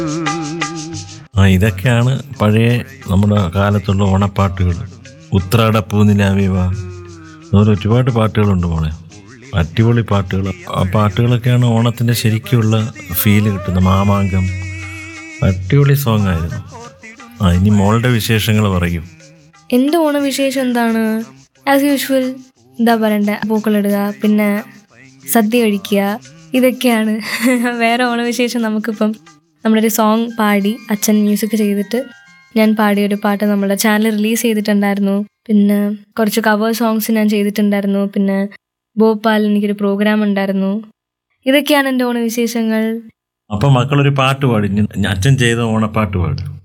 ആ ഇതൊക്കെയാണ് പഴയ നമ്മുടെ കാലത്തുള്ള ഓണപ്പാട്ടുകൾ ഉത്രാടപ്പൂനിലാവേവ അതുപോലെ ഒരുപാട് പാട്ടുകളുണ്ട് മോളെ അടിപൊളി പാട്ടുകൾ ആ പാട്ടുകളൊക്കെയാണ് ഓണത്തിൻ്റെ ശരിക്കുള്ള ഫീല് കിട്ടുന്നത് മാമാങ്കം അടിപൊളി സോങ് ആയിരുന്നു ആ ഇനി മോളുടെ വിശേഷങ്ങൾ പറയൂ എൻ്റെ ഓണവിശേഷം എന്താണ് ആസ് യൂഷ്വൽ എന്താ പറയണ്ടേ പൂക്കളിടുക പിന്നെ സദ്യ കഴിക്കുക ഇതൊക്കെയാണ് വേറെ ഓണവിശേഷം നമുക്കിപ്പം നമ്മുടെ ഒരു സോങ് പാടി അച്ഛൻ മ്യൂസിക് ചെയ്തിട്ട് ഞാൻ പാടിയ ഒരു പാട്ട് നമ്മുടെ ചാനൽ റിലീസ് ചെയ്തിട്ടുണ്ടായിരുന്നു പിന്നെ കുറച്ച് കവർ സോങ്സ് ഞാൻ ചെയ്തിട്ടുണ്ടായിരുന്നു പിന്നെ ഭോപ്പാൽ എനിക്കൊരു പ്രോഗ്രാം ഉണ്ടായിരുന്നു ഇതൊക്കെയാണ് എൻ്റെ ഓണവിശേഷങ്ങൾ അപ്പൊ മക്കളൊരു പാട്ട് പാടി ഇനി അച്ഛൻ ചെയ്ത ഓണപ്പാട്ട് പാട്